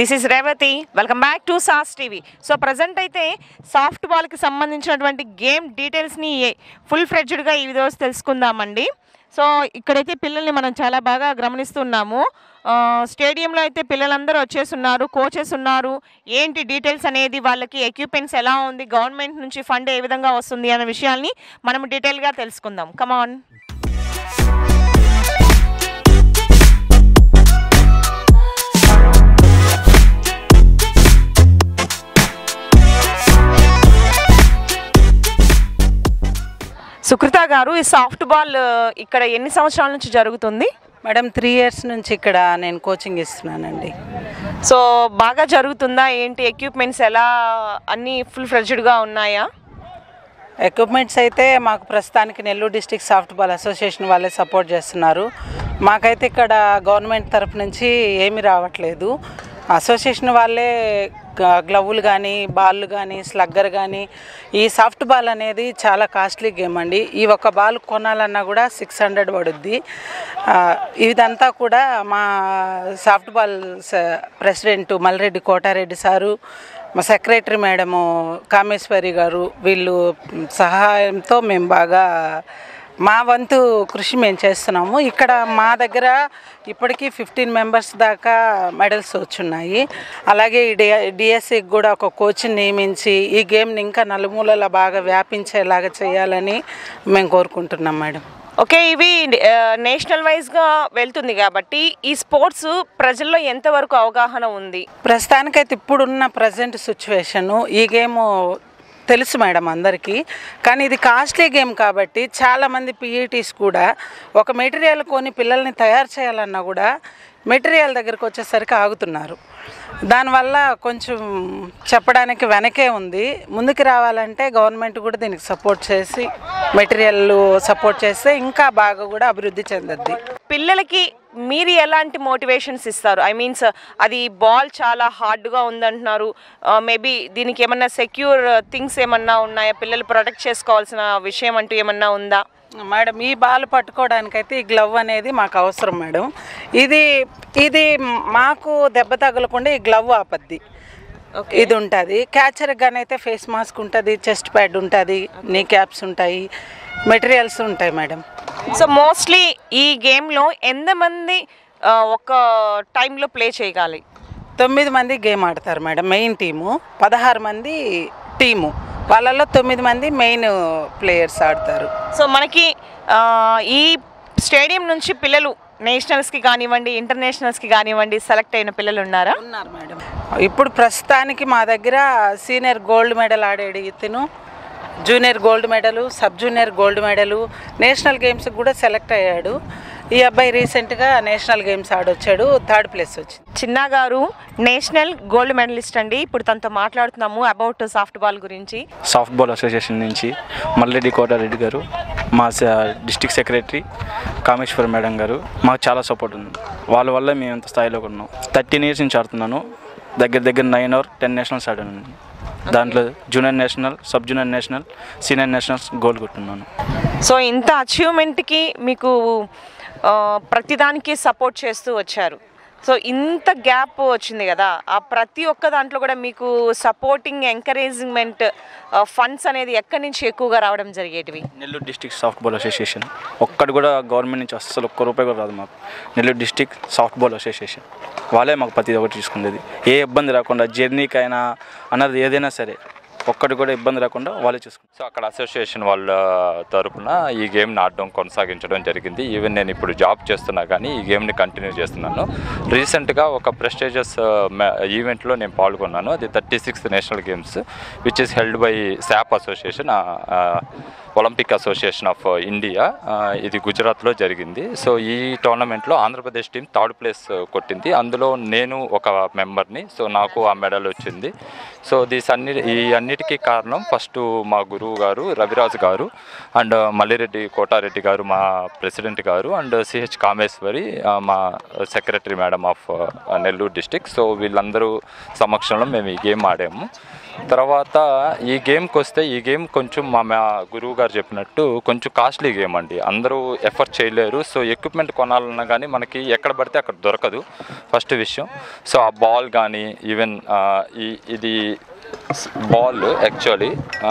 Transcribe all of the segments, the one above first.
this is Revathi welcome back to SAS TV so present అయితే సాఫ్ట్ బాల్కి సంబంధించినటువంటి గేమ్ డీటెయిల్స్ని ఫుల్ ఫ్రెడ్జ్డ్గా ఈ రోజు తెలుసుకుందామండి సో ఇక్కడైతే పిల్లల్ని మనం చాలా బాగా గమనిస్తున్నాము ఆ, స్టేడియంలో అయితే పిల్లలందరూ వచ్చేస్తున్నారు కోచెస్ ఉన్నారు ఏంటి డీటెయిల్స్ అనేది వాళ్ళకి ఎక్విప్మెంట్స్ ఎలా ఉంది గవర్నమెంట్ నుంచి ఫండ్ ఏ విధంగా వస్తుంది అనే విషయాల్ని మనం డీటెయిల్గా తెలుసుకుందాం కమాన్ సుకృత గారు ఈ సాఫ్ట్ బాల్ ఆ, ఇక్కడ ఎన్ని సంవత్సరాల నుంచి జరుగుతుంది మేడం త్రీ ఇయర్స్ నుంచి ఇక్కడ నేను కోచింగ్ ఇస్తున్నానండి సో బాగా జరుగుతుందా ఏంటి ఎక్విప్మెంట్స్ ఎలా అన్నీ ఫుల్ ఫ్రెడ్జ్డ్గా ఉన్నాయా ఎక్విప్మెంట్స్ అయితే మాకు ప్రస్తుతానికి Nellore district softball association వాళ్ళే సపోర్ట్ చేస్తున్నారు మాకైతే ఇక్కడ గవర్నమెంట్ తరపు నుంచి ఏమీ రావట్లేదు అసోసియేషన్ వాళ్ళే గ- గ్లవ్వులు కానీ బాల్ కానీ స్లగ్గర్ కానీ ఈ సాఫ్ట్ బాల్ అనేది చాలా కాస్ట్లీ గేమ్ అండి ఈ ఒక బాల్ కొనాలన్నా కూడా సిక్స్ హండ్రెడ్ పడుద్ది ఆ, ఇదంతా కూడా మా సాఫ్ట్ బాల్ స- ప్రెసిడెంట్ మల్రెడ్డి కోటారెడ్డి సారు మా సెక్రటరీ మేడము కామేశ్వరి గారు వీళ్ళు సహాయంతో మేము బాగా మా వంతు కృషి మేము చేస్తున్నాము ఇక్కడ మా దగ్గర ఇప్పటికీ ఫిఫ్టీన్ మెంబర్స్ దాకా మెడల్స్ వచ్చున్నాయి అలాగే ఈ డి డిఎస్సికి కూడా ఒక కోచ్ని నియమించి ఈ గేమ్ని ఇంకా నలుమూలలా బాగా వ్యాపించేలాగా చేయాలని మేము కోరుకుంటున్నాం మేడం ఓకే ఇవి నేషనల్ వైజ్గా వెళ్తుంది కాబట్టి ఈ స్పోర్ట్స్ ప్రజల్లో ఎంతవరకు అవగాహన ఉంది ప్రస్తుతానికైతే ఇప్పుడున్న ప్రజెంట్ సిచ్యువేషను ఈ గేమ్ తెలుసు మేడం అందరికీ కానీ ఇది కాస్ట్లీ గేమ్ కాబట్టి చాలామంది పీఈటీస్ కూడా ఒక మెటీరియల్ కొని పిల్లల్ని తయారు చేయాలన్నా కూడా మెటీరియల్ దగ్గరికి వచ్చేసరికి ఆగుతున్నారు దానివల్ల కొంచెం చెప్పడానికి వెనకే ఉంది ముందుకు రావాలంటే గవర్నమెంట్ కూడా దీనికి సపోర్ట్ చేసి మెటీరియల్ సపోర్ట్ చేస్తే ఇంకా బాగా కూడా అభివృద్ధి చెందద్ది పిల్లలకి మీరు ఎలాంటి మోటివేషన్స్ ఇస్తారు ఐ మీన్స్ అది బాల్ చాలా హార్డ్గా ఉందంటున్నారు మేబీ దీనికి ఏమన్నా సెక్యూర్ థింగ్స్ ఏమన్నా ఉన్నాయా పిల్లలు ప్రొటెక్ట్ చేసుకోవాల్సిన విషయం అంటూ ఏమన్నా ఉందా మేడం ఈ బాల్ పట్టుకోవడానికైతే ఈ గ్లవ్ అనేది మాకు అవసరం మేడం ఇది ఇది మాకు దెబ్బ తగలకుండా ఈ గ్లవ్ ఆపద్ది ఇది ఉంటుంది క్యాచర్ గన్ అయితే ఫేస్ మాస్క్ ఉంటుంది చెస్ట్ ప్యాడ్ ఉంటుంది నీ క్యాప్స్ ఉంటాయి మెటీరియల్స్ ఉంటాయి మేడం సో మోస్ట్లీ ఈ గేమ్లో ఎంతమంది ఆ, ఒక టైంలో ప్లే చేయగాలి తొమ్మిది మంది గేమ్ ఆడతారు మేడం మెయిన్ టీము పదహారు మంది టీము వాళ్ళలో తొమ్మిది మంది మెయిన్ ప్లేయర్స్ ఆడతారు సో మనకి ఆ, ఈ స్టేడియం నుంచి పిల్లలు నేషనల్స్కి కానివ్వండి ఇంటర్నేషనల్స్కి కానివ్వండి సెలెక్ట్ అయిన పిల్లలు ఉన్నారా ఉన్నారు మేడం ఇప్పుడు ప్రస్తుతానికి మా దగ్గర సీనియర్ గోల్డ్ మెడల్ ఆడాడు ఇతను జూనియర్ గోల్డ్ మెడలు సబ్ జూనియర్ గోల్డ్ మెడలు నేషనల్ గేమ్స్కి కూడా సెలెక్ట్ అయ్యాడు ఈ అబ్బాయి రీసెంట్గా నేషనల్ గేమ్స్ ఆడొచ్చాడు థర్డ్ ప్లేస్ వచ్చింది చిన్న గారు నేషనల్ గోల్డ్ మెడలిస్ట్ అండి ఇప్పుడు తనతో మాట్లాడుతున్నాము అబౌట్ సాఫ్ట్ బాల్ గురించి సాఫ్ట్ బాల్ అసోసియేషన్ నుంచి మల్రెడ్డి కోటారెడ్డి గారు మా స- డిస్టిక్ సెక్రటరీ కామేశ్వర్ మేడం గారు మాకు చాలా సపోర్ట్ ఉంది వాళ్ళ వల్ల మేము ఇంత స్థాయిలోకి ఉన్నాం థర్టీన్ ఇయర్స్ నుంచి ఆడుతున్నాను దగ్గర దగ్గర నైన్ అవర్ టెన్ నేషనల్స్ ఆడాను దాంట్లో junior national sub junior national senior nationals goal కొట్టున్నాను సో ఇంత అచీవ్మెంట్కి మీకు ఆ, ప్రతిదానికి సపోర్ట్ చేస్తూ వచ్చారు సో ఇంత గ్యాప్ వచ్చింది కదా ఆ ప్రతి ఒక్క దాంట్లో కూడా మీకు సపోర్టింగ్ ఎంకరేజ్మెంట్ ఫండ్స్ అనేది ఎక్కడి నుంచి ఎక్కువగా రావడం జరిగేటివి Nellore district softball association ఒక్కటి కూడా గవర్నమెంట్ నుంచి అస్సలు ఒక్క రూపాయి కూడా రాదు మాకు Nellore district softball association వాళ్ళే మాకు ప్రతి ఒక్కటి తీసుకునేది ఏ ఇబ్బంది రాకుండా జర్నీకైనా అన్నది ఏదైనా సరే ఒక్కటి కూడా ఇబ్బంది రాకుండా వాళ్ళే చూసుకుంటారు సో అక్కడ అసోసియేషన్ వాళ్ళ తరపున ఈ గేమ్ని ఆడడం కొనసాగించడం జరిగింది ఈవెన్ నేను ఇప్పుడు జాబ్ చేస్తున్నా కానీ ఈ గేమ్ని కంటిన్యూ చేస్తున్నాను రీసెంట్గా ఒక ప్రెస్టేజియస్ ఈవెంట్లో నేను పాల్గొన్నాను అది thirty sixth national games which is held by SAAP association Olympic association of India ఇది గుజరాత్లో జరిగింది సో ఈ టోర్నమెంట్లో ఆంధ్రప్రదేశ్ టీం థర్డ్ ప్లేస్ కొట్టింది అందులో నేను ఒక మెంబర్ని సో నాకు ఆ మెడల్ వచ్చింది సో దీస్ అన్ని ఈ అన్నిటికీ కారణం ఫస్ట్ మా గురువు గారు రవిరాజు గారు అండ్ మల్లిరెడ్డి కోటారెడ్డి గారు మా ప్రెసిడెంట్ గారు అండ్ సిహెచ్ కామేశ్వరి ఆ, మా secretary madam of Nellore district so వీళ్ళందరూ సమక్షంలో మేము ఈ గేమ్ ఆడాము తర్వాత ఈ గేమ్కి వస్తే ఈ గేమ్ కొంచెం మా మా గురువు గారు చెప్పినట్టు కొంచెం కాస్ట్లీ గేమ్ అండి అందరూ ఎఫర్ట్ చేయలేరు సో ఎక్విప్మెంట్ కొనాలన్నా కానీ మనకి ఎక్కడ పడితే అక్కడ దొరకదు ఫస్ట్ విషయం సో ఆ బాల్ కానీ ఈవెన్ ఈ ఇది బాల్ యాక్చువల్లీ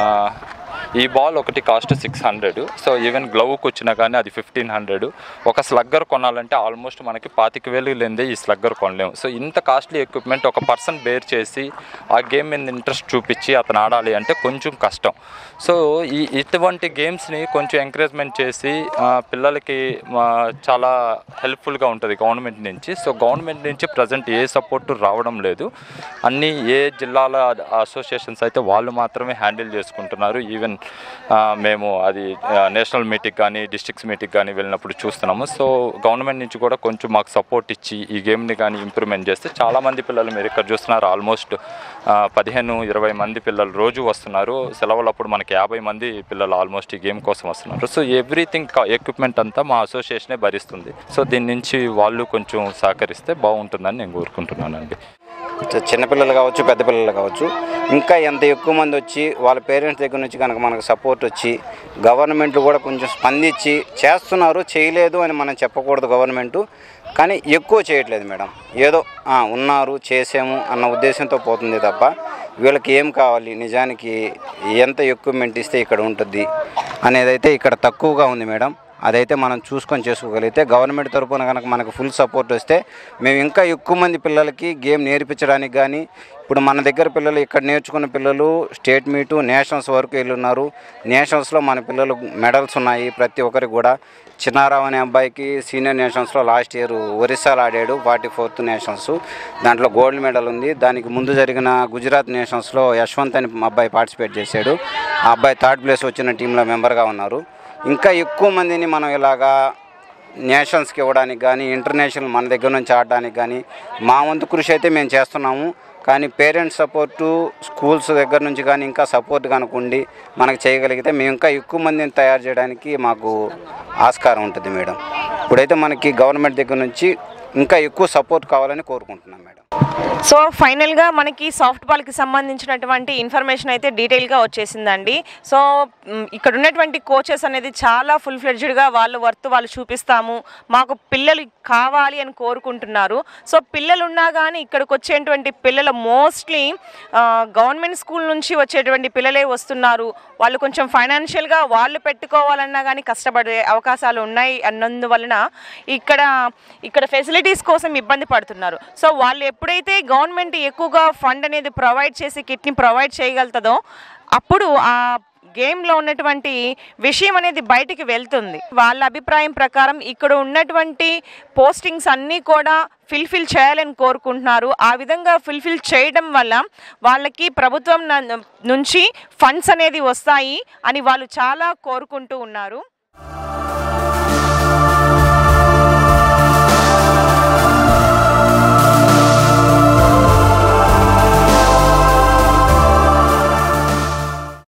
ఈ బాల్ ఒకటి cost six hundred so even గ్లౌకి వచ్చినా కానీ అది ఫిఫ్టీన్ హండ్రెడ్ ఒక స్లగ్గర్ కొనాలంటే ఆల్మోస్ట్ మనకి పాతిక వేలు లేదే ఈ స్లగ్గర్ కొనలేము సో ఇంత కాస్ట్లీ ఎక్విప్మెంట్ ఒక పర్సన్ బేర్ చేసి ఆ గేమ్ మీద ఇంట్రెస్ట్ చూపించి అతను ఆడాలి అంటే కొంచెం కష్టం సో ఈ ఇటువంటి గేమ్స్ని కొంచెం ఎంకరేజ్మెంట్ చేసి ఆ, పిల్లలకి ఆ, చాలా హెల్ప్ఫుల్గా ఉంటుంది గవర్నమెంట్ నుంచి సో గవర్నమెంట్ నుంచి ప్రజెంట్ ఏ సపోర్టు రావడం లేదు అన్ని ఏ జిల్లాల అసోసియేషన్స్ అయితే వాళ్ళు మాత్రమే హ్యాండిల్ చేసుకుంటున్నారు ఈవెన్ ఆ, మేము అది నేషనల్ మీటింగ్ కానీ డిస్ట్రిక్ట్స్ మీటింగ్ కానీ వెళ్ళినప్పుడు చూస్తున్నాము సో గవర్నమెంట్ నుంచి కూడా కొంచెం మాకు సపోర్ట్ ఇచ్చి ఈ గేమ్ని కానీ ఇంప్రూవ్మెంట్ చేస్తే చాలామంది పిల్లలు మీరు ఇక్కడ చూస్తున్నారు ఆల్మోస్ట్ పదిహేను ఇరవై మంది పిల్లలు రోజు వస్తున్నారు సెలవులప్పుడు మనకి యాభై మంది పిల్లలు ఆల్మోస్ట్ ఈ గేమ్ కోసం వస్తున్నారు సో ఎవ్రీథింగ్ ఎక్విప్మెంట్ అంతా మా అసోసియేషనే భరిస్తుంది సో దీని నుంచి వాళ్ళు కొంచెం సహకరిస్తే బాగుంటుందని నేను కోరుకుంటున్నానండి చి- చిన్నపిల్లలు కావచ్చు పెద్ద పిల్లలు కావచ్చు ఇంకా ఎంత ఎక్కువ మంది వచ్చి వాళ్ళ పేరెంట్స్ దగ్గర నుంచి కనుక మనకు సపోర్ట్ వచ్చి గవర్నమెంట్ కూడా కొంచెం స్పందించి చేస్తున్నారు చేయలేదు అని మనం చెప్పకూడదు గవర్నమెంట్ కానీ ఎక్కువ చేయట్లేదు మేడం ఏదో "ఆ, ఉన్నారు చేసాము అన్న ఉద్దేశంతో పోతుంది తప్ప వీళ్ళకి ఏం కావాలి నిజానికి ఎంత ఎక్విప్మెంట్ ఇస్తే ఇక్కడ ఉంటుంది అనేదైతే ఇక్కడ తక్కువగా ఉంది మేడం అదైతే మనం చూసుకొని చేసుకోగలిగితే గవర్నమెంట్ తరపున కనుక మనకు ఫుల్ సపోర్ట్ వస్తే మేము ఇంకా ఎక్కువ మంది పిల్లలకి గేమ్ నేర్పించడానికి కానీ ఇప్పుడు మన దగ్గర పిల్లలు ఇక్కడ నేర్చుకున్న పిల్లలు స్టేట్ మీటు నేషనల్స్ వరకు వెళ్ళున్నారు నేషనల్స్లో మన పిల్లలు మెడల్స్ ఉన్నాయి ప్రతి ఒక్కరికి కూడా చిన్నారావు అనే అబ్బాయికి సీనియర్ నేషనల్స్లో లాస్ట్ ఇయర్ ఒరిస్సాలో ఆడాడు ఫార్టీ ఫోర్త్ నేషనల్స్ దాంట్లో గోల్డ్ మెడల్ ఉంది దానికి ముందు జరిగిన గుజరాత్ నేషనల్స్లో యశ్వంత్ అని అబ్బాయి పార్టిసిపేట్ చేశాడు ఆ అబ్బాయి థర్డ్ ప్లేస్ వచ్చిన టీంలో మెంబర్గా ఉన్నారు ఇంకా ఎక్కువ మందిని మనం ఇలాగా నేషనల్స్కి ఇవ్వడానికి కానీ ఇంటర్నేషనల్ మన దగ్గర నుంచి ఆడడానికి కానీ మా వంతు కృషి అయితే మేము చేస్తున్నాము కానీ పేరెంట్స్ సపోర్టు స్కూల్స్ దగ్గర నుంచి కానీ ఇంకా సపోర్ట్ కనుక ఉండి మనకు చేయగలిగితే మేము ఇంకా ఎక్కువ మందిని తయారు చేయడానికి మాకు ఆస్కారం ఉంటుంది మేడం ఇప్పుడైతే మనకి గవర్నమెంట్ దగ్గర నుంచి ఇంకా ఎక్కువ సపోర్ట్ కావాలని కోరుకుంటున్నాం మేడం సో ఫైనల్గా మనకి సాఫ్ట్ బాల్కి సంబంధించినటువంటి ఇన్ఫర్మేషన్ అయితే డీటెయిల్గా వచ్చేసిందండి సో మ్, ఇక్కడ ఉన్నటువంటి కోచెస్ అనేది చాలా ఫుల్ ఫ్లెడ్జ్డ్గా వాళ్ళు వర్త్ వాళ్ళు చూపిస్తాము మాకు పిల్లలు కావాలి అని కోరుకుంటున్నారు సో పిల్లలు ఉన్నా కానీ ఇక్కడికి వచ్చేటువంటి పిల్లలు మోస్ట్లీ గవర్నమెంట్ స్కూల్ నుంచి వచ్చేటువంటి పిల్లలే వస్తున్నారు వాళ్ళు కొంచెం ఫైనాన్షియల్గా వాళ్ళు పెట్టుకోవాలన్నా కానీ కష్టపడే అవకాశాలు ఉన్నాయి అన్నందువలన ఇక్కడ ఇక్కడ ఫెసిలిటీస్ కోసం ఇబ్బంది పడుతున్నారు సో వాళ్ళు ఎప్పుడైతే గవర్నమెంట్ ఎక్కువగా ఫండ్ అనేది ప్రొవైడ్ చేసి కిట్ని ప్రొవైడ్ చేయగలుగుతుందో అప్పుడు ఆ గేమ్లో ఉన్నటువంటి విషయం అనేది బయటికి వెళ్తుంది వాళ్ళ అభిప్రాయం ప్రకారం ఇక్కడ ఉన్నటువంటి పోస్టింగ్స్ అన్నీ కూడా ఫిల్ఫిల్ చేయాలని కోరుకుంటున్నారు ఆ విధంగా ఫిల్ఫిల్ చేయడం వల్ల వాళ్ళకి ప్రభుత్వం న- నుంచి ఫండ్స్ అనేది వస్తాయి అని వాళ్ళు చాలా కోరుకుంటూ ఉన్నారు